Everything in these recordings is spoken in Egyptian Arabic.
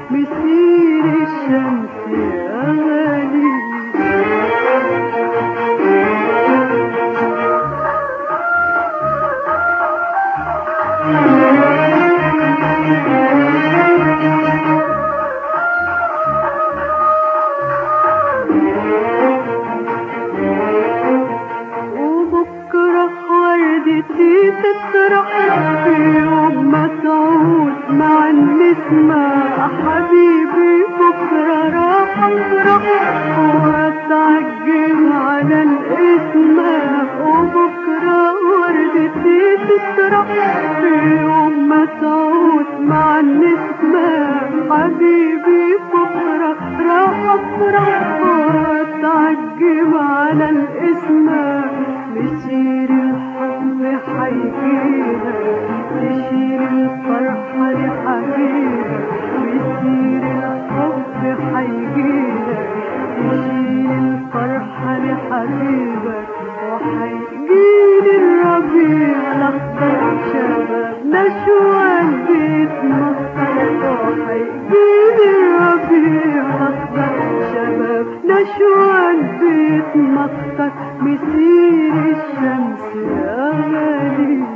مسير الشمس يا غالي وبكرة وردتي تطرح في يوم ما تعود مع النسمة حبيبي بكرة راح افرح واتعجب على الاسمة وبكرة وردتي تطرح في يوم ما تعود مع النسمة حبيبي بكرة راح افرح واتعجب على الاسمة مسير الحب حيجينا تشيل الفرحة لحبيبك مسير الحب حيجينا تشيل الفرحة لحبيبك وحيجيلي الربيع الأخضر شبابنا شوال بيت مصر وحيجيلي الربيع الأخضر شبابنا شوال بيت مصر مسير الشمس يا غالي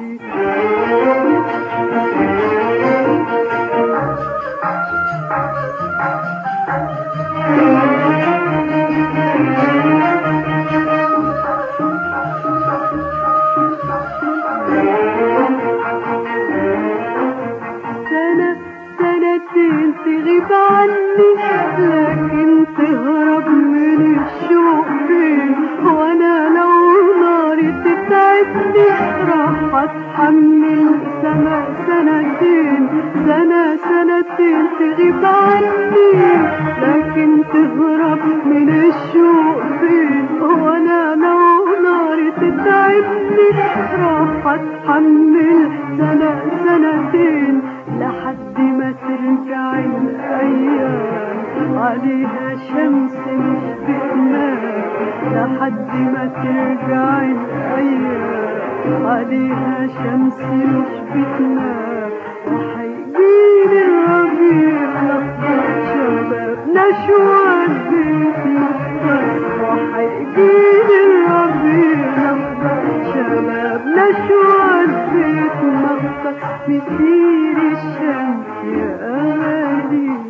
سنة سنتين تغيب عني لكن تهرب من الشوق فين وانا لو ناري تتعبني راح اتحمل سنة سنتين سنة سنتين تغيب عني لكن تهرب من الشوق فين وانا لو ناري تتعبني راح اتحمل سنة سنتين لحد ما ترجع الايام عليها شمس مش بتنام لحد ما ترجع الايام عليها شمس مش بتنام وحيجيلي الربيع الاخضر شبابنا شوال بيت مصر وحيجيلي الربيع الاخضر شبابنا شوال بيت مصر مسير الشمس يا غالي